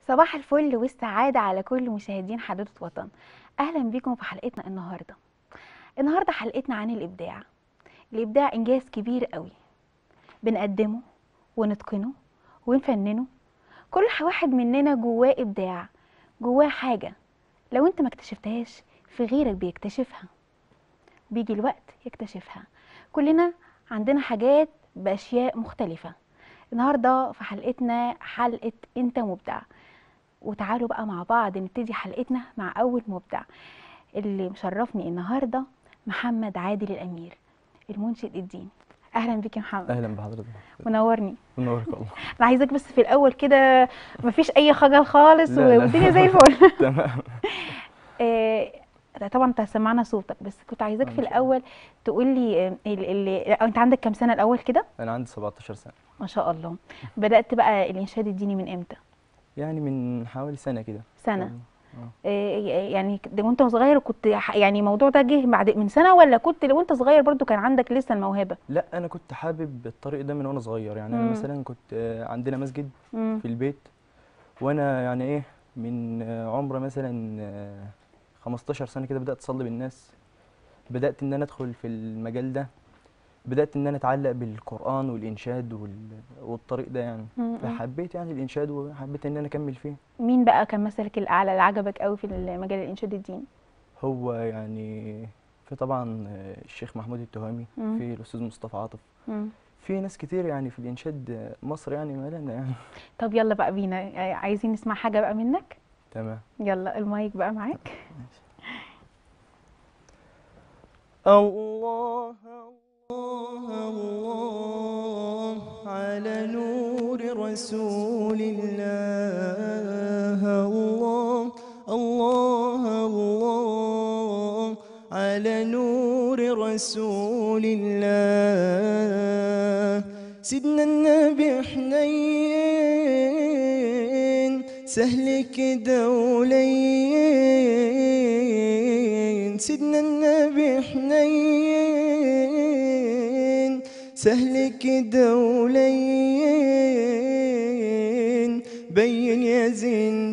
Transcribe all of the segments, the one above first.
صباح الفل والسعادة على كل مشاهدين حدوتة وطن أهلا بكم في حلقتنا النهاردة النهاردة حلقتنا عن الإبداع الإبداع إنجاز كبير قوي بنقدمه ونتقنه ونفننه كل واحد مننا جواه إبداع جواه حاجة لو أنت ما اكتشفتهاش في غيرك بيكتشفها بيجي الوقت يكتشفها كلنا عندنا حاجات بأشياء مختلفة النهاردة في حلقتنا حلقة أنت مبدع وتعالوا بقى مع بعض نبتدي حلقتنا مع أول مبدع اللي مشرفني النهاردة محمد عادل الأمير المنشد الديني أهلا بك يا محمد اهلا بحضرتك منورني منورك والله أنا عايزاك بس في الأول كده مفيش أي خجل خالص لا، لا. والدنيا زي الفل تمام آه، طبعا انت سمعنا صوتك بس كنت عايزاك آه، في إن شاء الأول تقول لي ال ال أنت عندك كام سنة الأول كده انا عندي 17 سنه ما شاء الله بدأت بقى الإنشاد الديني من إمتى يعني من حوالي سنه كده سنة آه. آه، يعني ده وانت صغير كنت ح- يعني الموضوع ده جه بعد من سنة ولا كنت لو انت صغير برضو كان عندك لسه الموهبة لا انا كنت حابب الطريق ده من وانا صغير يعني مم. انا مثلا كنت آه، عندنا مسجد مم. في البيت وانا يعني ايه من آه، عمر مثلا آه، 15 سنه كده بدات اصلي بالناس بدات ان انا ادخل في المجال ده بدات ان انا اتعلق بالقران والانشاد وال... والطريق ده يعني مم. فحبيت يعني الانشاد وحبيت ان انا اكمل فيه مين بقى كان مثلك الأعلى اللي عجبك قوي في المجال الإنشاد الديني هو يعني في طبعا آه، الشيخ محمود التهامي مم. في الاستاذ مصطفى عاطف مم. في ناس كتير يعني في الانشاد آه، مصر يعني مالنا يعني طب يلا بقى بينا آه، عايزين نسمع حاجة بقى منك تمام يلا المايك بقى معاك الله الله الله على نور رسول الله الله الله الله على نور رسول الله سيدنا النبي حنين سهل كده ولين سيدنا النبي حنين سهل كده ولين بين يا زين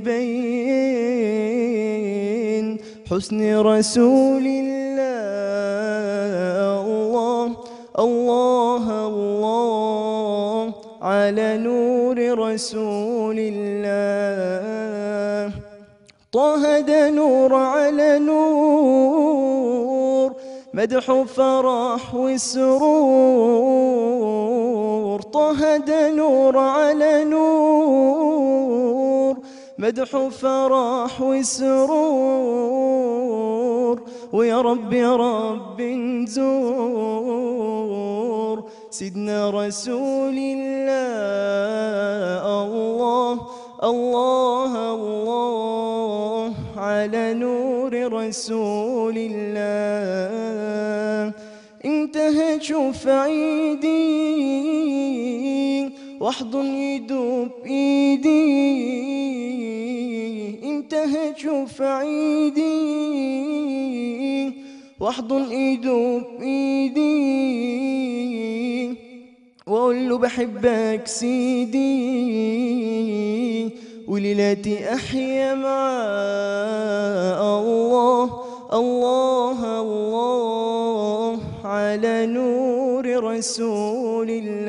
بين حسن رسول الله الله الله الله على نور رسول الله طه ده نور على نور مدح فرح وسرور طه ده نور على نور مدح فرح وسرور ويا رب يا رب نزور سيدنا رسول الله الله الله الله على نور رسول الله انتهى شوف عيدي واحضن يدوب ايدي انتهى شوف عيدي واحضن يدوب ايدي واقول له بحبك سيدي وليلاتي احيا معاه الله الله الله على نور رسول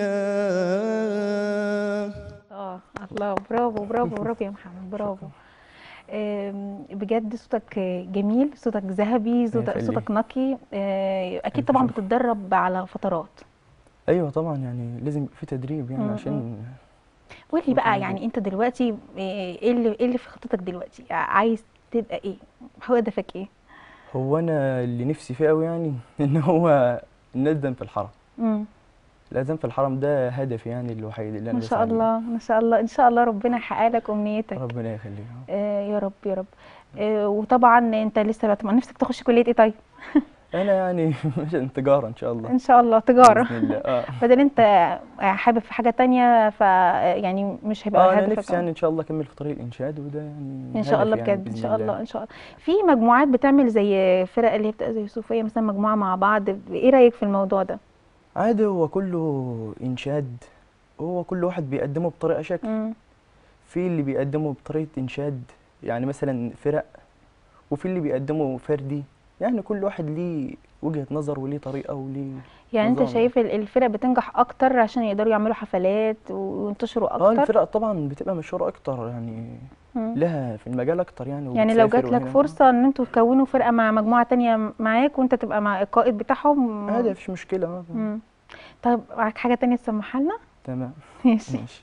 الله اه الله برافو برافو برافو يا محمد برافو آم، بجد صوتك جميل صوتك ذهبي صوتك, يخليك. صوتك نقي آه، اكيد ألف طبعا شكر. بتتدرب على فترات ايوه طبعا يعني لازم يبقى في تدريب يعني م- م. عشان قولي صوتك بقى موجود. يعني انت دلوقتي آه، ايه اللي ايه اللي في خطتك دلوقتي عايز تبقى ايه هدفك ايه هو انا اللي نفسي فيه قوي يعني ان هو نقدم في الحرم مم. الأذان في الحرم ده هدفي يعني الوحيد اللي أنا ما بسعى شاء ليه. الله ما شاء الله ان شاء الله ربنا يحقق لك امنيتك ربنا يخليك آه يا رب يا رب آه وطبعا انت لسه بقى طبعا نفسك تخش كليه ايه طيب أنا يعني مثلا تجارة إن شاء الله ان شاء الله تجاره بإذن الله آه. بدل انت حابب في حاجه تانية ف يعني مش هيبقى آه أنا هدفك نفسي يعني إن شاء الله أكمل في طريق الإنشاد وده يعني ان شاء الله هدفي يعني بجد ان بإذن شاء الله ان شاء الله في مجموعات بتعمل زي فرق اللي هي بتبقى زي صوفيه مثلا مجموعه مع بعض ايه رايك في الموضوع ده عادي هو كله إنشاد هو كل واحد بيقدمه بطريقة شكل مم. في اللي بيقدموا بطريقة إنشاد يعني مثلا فرق وفي اللي بيقدموا فردي يعني كل واحد ليه وجهة نظر وليه طريقة وليه يعني انت نظام. شايف ال- الفرق بتنجح اكتر عشان يقدروا يعملوا حفلات وينتشروا اه اكتر الفرق طبعا بتبقى مشهورة أكتر يعني مم. لها في المجال أكتر يعني يعني لو وبتسافر جات لك وهنا. فرصة ان انتوا تكونوا فرقة مع مجموعة تانية معاك وانت تبقى مع القائد بتاعهم عادي مفيش مشكلة اه مم. طيب معاك حاجة تانية تسمعها لنا تمام ماشي ماشي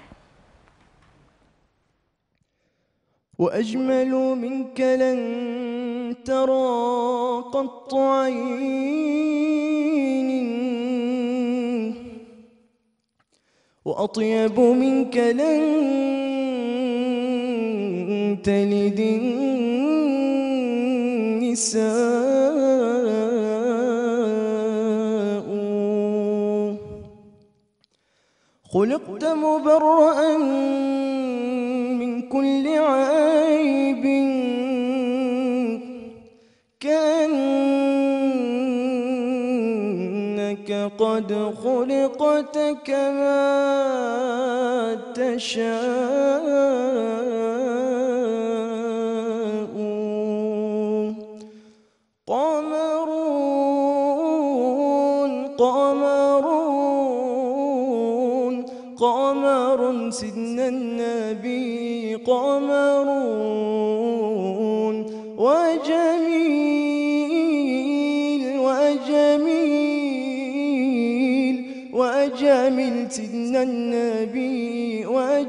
وأجمل منك لن ترى قط عين وأطيب منك لن تلد النساء خلقت مبرأ من كل عيب كأنك قد خلقت كما تشاء قمرون قمرون قمر سيدنا النبي قمرون وجميل وجميل وجميل سيدنا النبي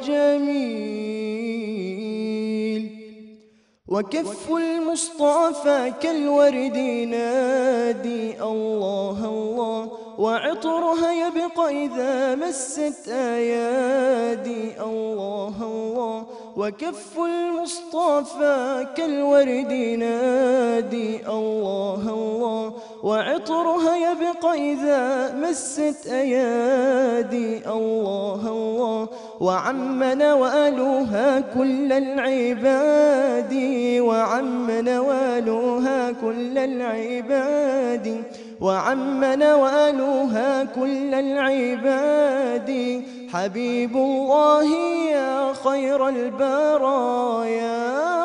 وجميل وكف المصطفى كالورد ينادي الله الله وعطرها يبقى إذا مست أيادي الله الله وكف المصطفى كالورد ينادي الله الله وعطرها يبقى إذا مست أيادي الله الله وعم نوالها كل العباد وعم نوالها كل العباد وعم نوالها كل العباد حبيب الله يا خير البرايا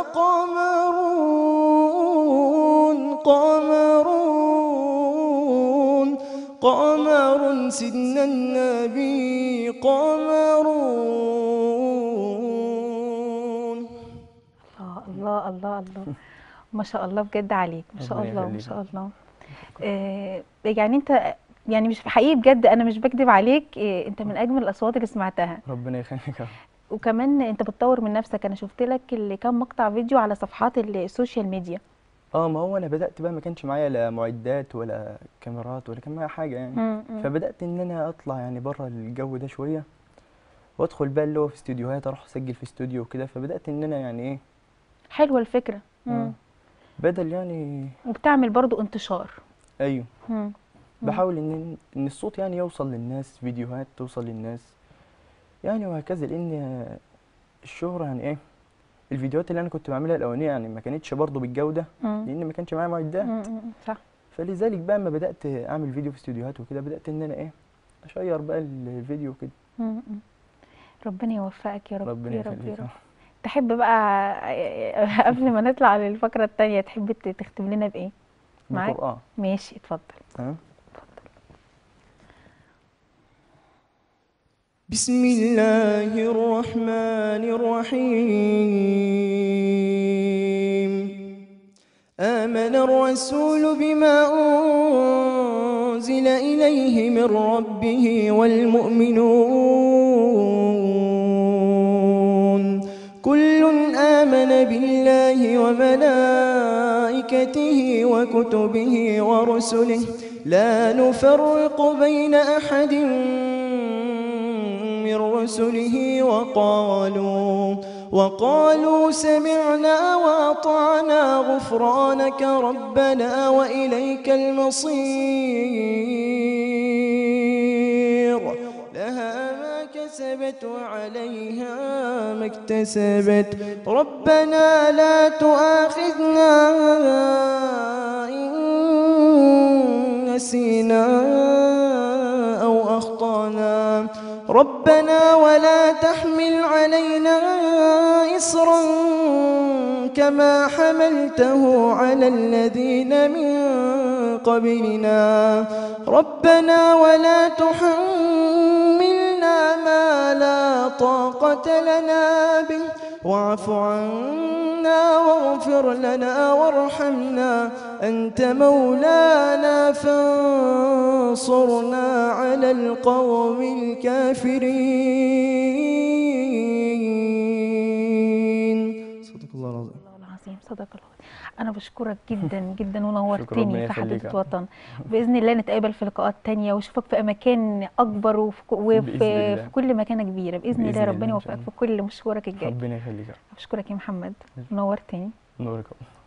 قمرون قمرون قمر سيدنا النبي قمرون الله الله الله الله ما شاء الله بجد عليك ما شاء ربنا الله ما يخليك. شاء الله آه يعني انت يعني مش حقيقي بجد انا مش بكذب عليك آه انت من اجمل الاصوات اللي سمعتها ربنا يخليك يا رب. وكمان انت بتطور من نفسك انا شفت لك اللي كان مقطع فيديو على صفحات السوشيال ميديا اه ما هو انا بدأت بقى ما كانش معايا لا معدات ولا كاميرات ولا كان معايا حاجة يعني مم، مم. فبدأت ان انا اطلع يعني بره الجو ده شوية وادخل بقى اللي هو في استوديوهات اروح اسجل في استوديو وكده فبدأت ان انا يعني ايه حلوه الفكره آه، مم. بدل يعني وبتعمل برضو انتشار ايوه مم. مم. بحاول ان ان الصوت يعني يوصل للناس فيديوهات توصل للناس يعني وهكذا لان الشهرة يعني ايه الفيديوهات اللي انا كنت بعملها الاولانيه يعني ما كانتش برضه بالجوده مم. لان ما كانش معايا معدات مم، مم، صح فلذلك بقى اما بدات اعمل فيديو في استوديوهات وكده بدات ان انا ايه اشير بقى الفيديو كده مم، مم. ربنا يوفقك يا رب ربنا يا رب يا يخليك رب تحب بقى قبل ما نطلع للفقرة التانية تحب ت- تختم لنا بإيه؟ معاك؟ بالقران ماشي اتفضل تمام اتفضل بسم الله الرحمن الرحيم آمن الرسول بما أنزل إليه من ربه والمؤمنون كل آمن بالله وملائكته وكتبه ورسله لا نفرق بين أحد من رسله وقالوا وقالوا سمعنا وأطعنا غفرانك ربنا وإليك المصير لها ما كسبت وعليها ما اكتسبت ربنا لا تؤاخذنا إن نسينا أو أخطأنا ربنا ولا تحمل علينا إصرا كما حملته على الذين من قبلنا ربنا ولا تحملنا ما لا طاقة لنا به واعف عنا واغفر لنا وارحمنا أنت مولانا فانصرنا على القوم الكافرين صدق الله العظيم الله العظيم صدق الله انا بشكرك جدا جدا ونورتني ربنا في يخليك. حديقه وطن باذن الله نتقابل في لقاءات تانية واشوفك في اماكن اكبر وفي, ك- وفي بإذن الله. في كل مكانه كبيره باذن, بإذن الله الله ربنا إن يوفقك شاء الله. في كل مشوارك الجاي ربنا يخليك بشكرك يا محمد نورتني نورك